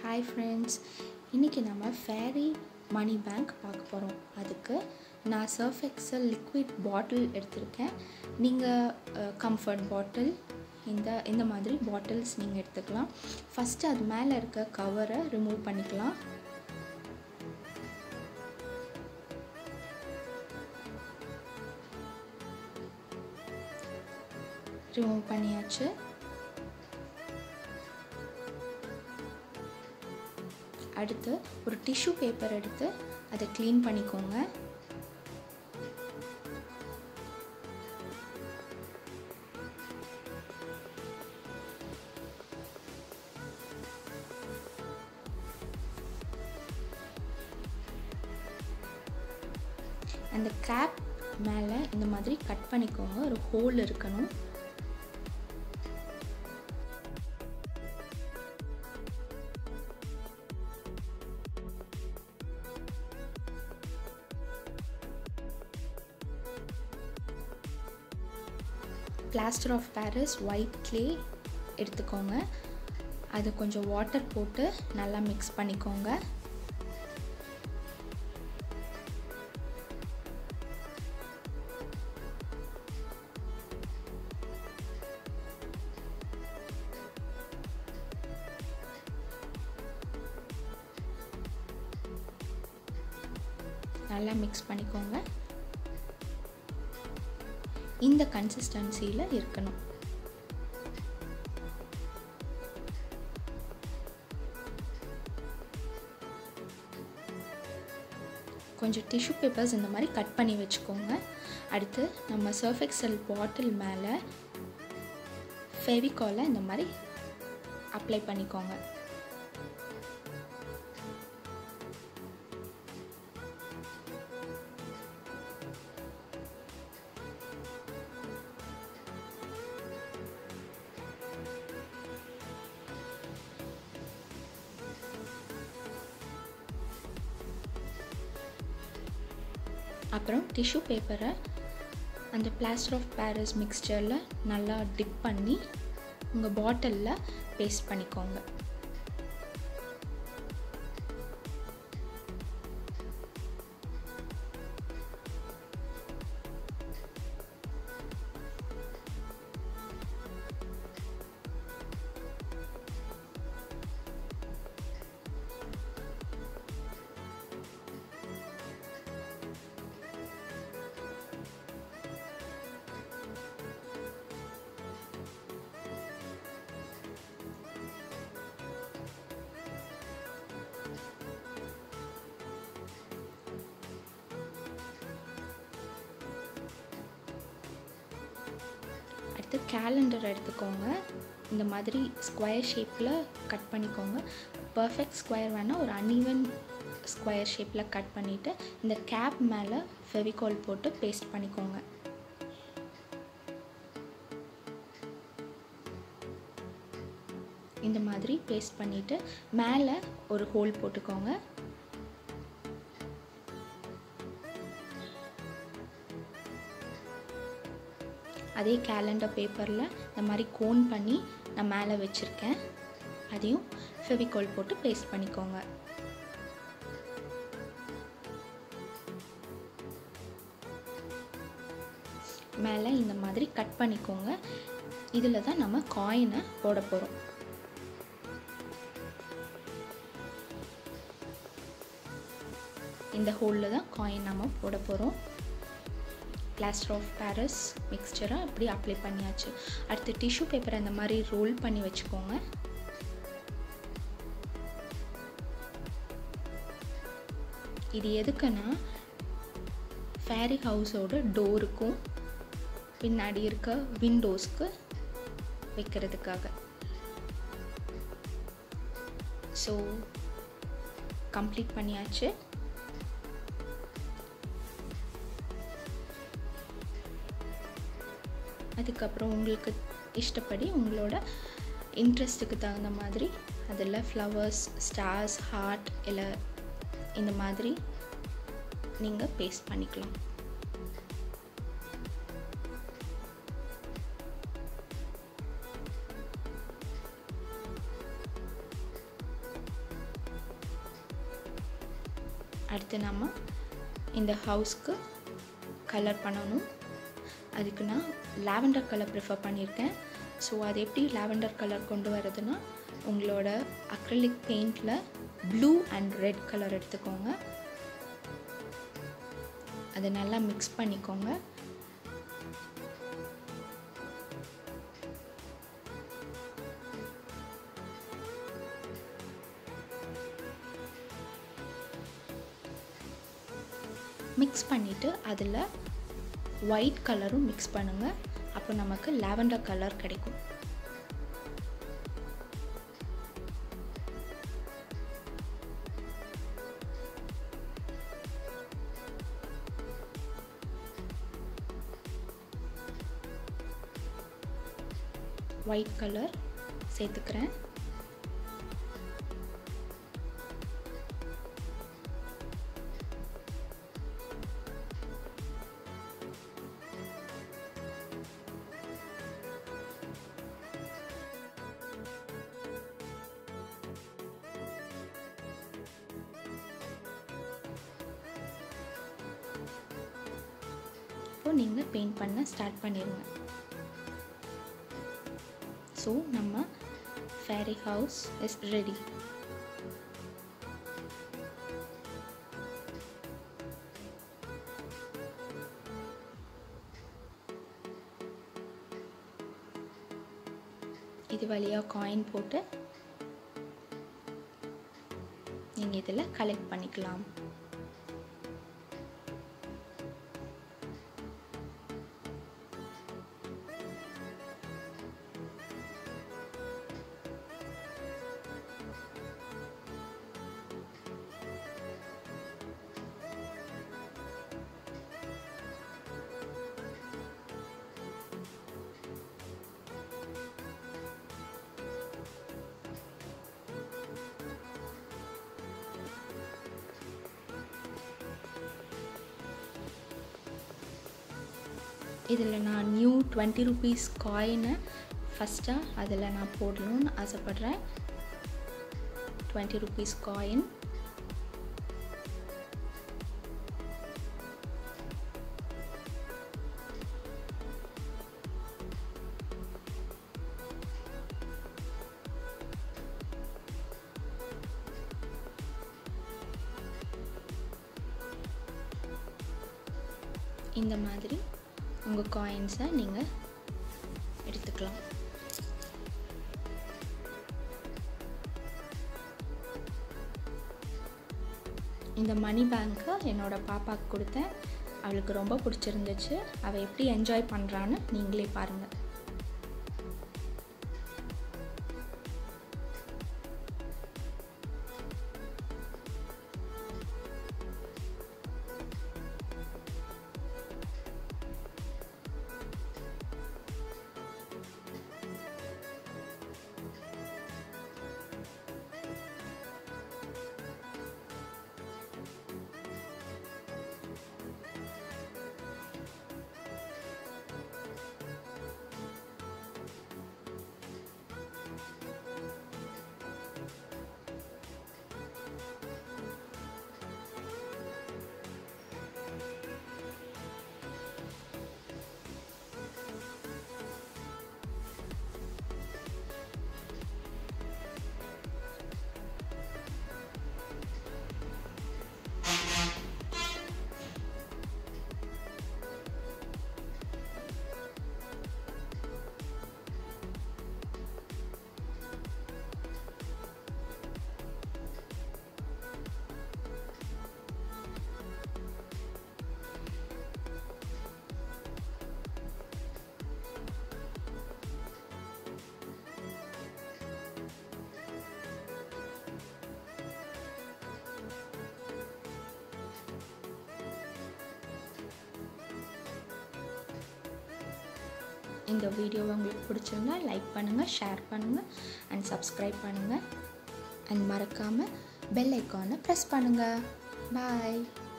hi friends இன்றைக்கி நம்ம fairy மணி bank பார்க்க போகிறோம் அதுக்கு நான் சர்ஃப் எக்ஸல் லிக்விட் பாட்டில் எடுத்திருக்கேன் நீங்கள் கம்ஃபர்ட் பாட்டில் இந்த இந்த மாதிரி பாட்டில்ஸ் நீங்கள் எடுத்துக்கலாம் ஃபஸ்ட்டு அது மேலே இருக்க கவரை ரிமூவ் பண்ணிக்கலாம் ரிமூவ் பண்ணியாச்சு அடுத்து ஒரு டிஷ்யூ பேப்பர் எடுத்து அதை க்ளீன் பண்ணிக்கோங்க அந்த கேப் மேலே இந்த மாதிரி கட் பண்ணிக்கோங்க ஒரு ஹோல் இருக்கணும் plaster of Paris white clay எடுத்துக்கோங்க அது கொஞ்சம் வாட்டர் போட்டு நல்லா மிக்ஸ் பண்ணிக்கோங்க நல்லா மிக்ஸ் பண்ணிக்கோங்க இந்த கன்சிஸ்டன்சியில் இருக்கணும் கொஞ்சம் டிஷ்யூ பேப்பர்ஸ் இந்த மாதிரி கட் பண்ணி வச்சுக்கோங்க அடுத்து நம்ம சர்ஃபெக்சல் பாட்டில் மேலே ஃபெவிகாலை இந்த மாதிரி அப்ளை பண்ணிக்கோங்க அப்புறம் டிஷ்யூ பேப்பரை அந்த பிளாஸ்டர் ஆஃப் பாரிஸ் மிக்ஸ்சரில் நல்லா டிப் பண்ணி உங்கள் பாட்டிலில் பேஸ்ட் பண்ணிக்கோங்க அடுத்து கேலண்டர் எடுத்துக்கோங்க இந்த மாதிரி ஸ்கொயர் ஷேப்பில் கட் பண்ணிக்கோங்க பர்ஃபெக்ட் ஸ்கொயர் வேணால் ஒரு அன்ஈவன் ஸ்கொயர் ஷேப்பில் கட் பண்ணிவிட்டு இந்த கேப் மேலே ஃபெவிகால் போட்டு பேஸ்ட் பண்ணிக்கோங்க இந்த மாதிரி பேஸ்ட் பண்ணிவிட்டு மேலே ஒரு ஹோல் போட்டுக்கோங்க அதே கேலண்டர் பேப்பரில் இந்த மாதிரி கோன் பண்ணி நான் மேலே வச்சுருக்கேன் அதையும் ஃபெவிகால் போட்டு பேஸ்ட் பண்ணிக்கோங்க மேலே இந்த மாதிரி கட் பண்ணிக்கோங்க இதில் தான் நம்ம காயினை போட போகிறோம் இந்த ஹோலில் தான் காயின் நம்ம போட போகிறோம் பிளாஸ்டர் ஆஃப் பாரிஸ் மிக்ஸ்சரை அப்படி அப்ளை பண்ணியாச்சு அடுத்து டிஷ்யூ பேப்பரை அந்த மாதிரி ரோல் பண்ணி வச்சுக்கோங்க இது எதுக்குன்னா ஃபேரி ஹவுஸோட டோருக்கும் பின்னாடி இருக்க விண்டோஸ்க்கு வைக்கிறதுக்காக ஸோ கம்ப்ளீட் பண்ணியாச்சு அதுக்கப்புறம் உங்களுக்கு இஷ்டப்படி உங்களோட இன்ட்ரெஸ்ட்டுக்கு தகுந்த மாதிரி அதில் ஃப்ளவர்ஸ் ஸ்டார்ஸ் ஹார்ட் இல்லை இந்த மாதிரி நீங்கள் பேஸ்ட் பண்ணிக்கலாம் அடுத்து நம்ம இந்த ஹவுஸ்க்கு கலர் பண்ணணும் அதுக்கு நான் லாவெண்டர் கலர் ப்ரிஃபர் பண்ணியிருக்கேன் ஸோ அது எப்படி லாவெண்டர் கலர் கொண்டு வரதுன்னா உங்களோட அக்ரலிக் பெயிண்டில் ப்ளூ அண்ட் ரெட் கலர் எடுத்துக்கோங்க அதை நல்லா மிக்ஸ் பண்ணிக்கோங்க மிக்ஸ் பண்ணிவிட்டு அதில் ஒயிட் கலரும் மிக்ஸ் பண்ணுங்கள் அப்போ நமக்கு லாவெண்டர் கலர் கிடைக்கும் ஒயிட் கலர் சேர்த்துக்கிறேன் இப்போ நீங்கள் பெயிண்ட் பண்ண ஸ்டார்ட் பண்ணிடுங்க ஸோ நம்ம ஃபேரி ஹவுஸ் இஸ் ரெடி இது வழியாக காயின் போட்டு நீங்கள் இதில் கலெக்ட் பண்ணிக்கலாம் இதில் நான் நியூ டுவெண்ட்டி ருபீஸ் காயினை ஃபஸ்ட்டாக அதில் நான் போடணும்னு ஆசைப்பட்றேன் டுவெண்ட்டி ருபீஸ் காயின் இந்த மாதிரி உங்கள் காயின்ஸை நீங்கள் எடுத்துக்கலாம் இந்த மணி பேங்க்கை என்னோடய பாப்பாவுக்கு கொடுத்தேன் அவளுக்கு ரொம்ப பிடிச்சிருந்துச்சு அவள் எப்படி என்ஜாய் பண்ணுறான்னு நீங்களே பாருங்கள் இந்த வீடியோவை உங்களுக்கு பிடிச்சிருந்தா லைக் பண்ணுங்கள் ஷேர் பண்ணுங்கள் அண்ட் சப்ஸ்கிரைப் பண்ணுங்கள் அண்ட் மறக்காமல் பெல் ஐக்கானை ப்ரெஸ் பண்ணுங்கள் பாய்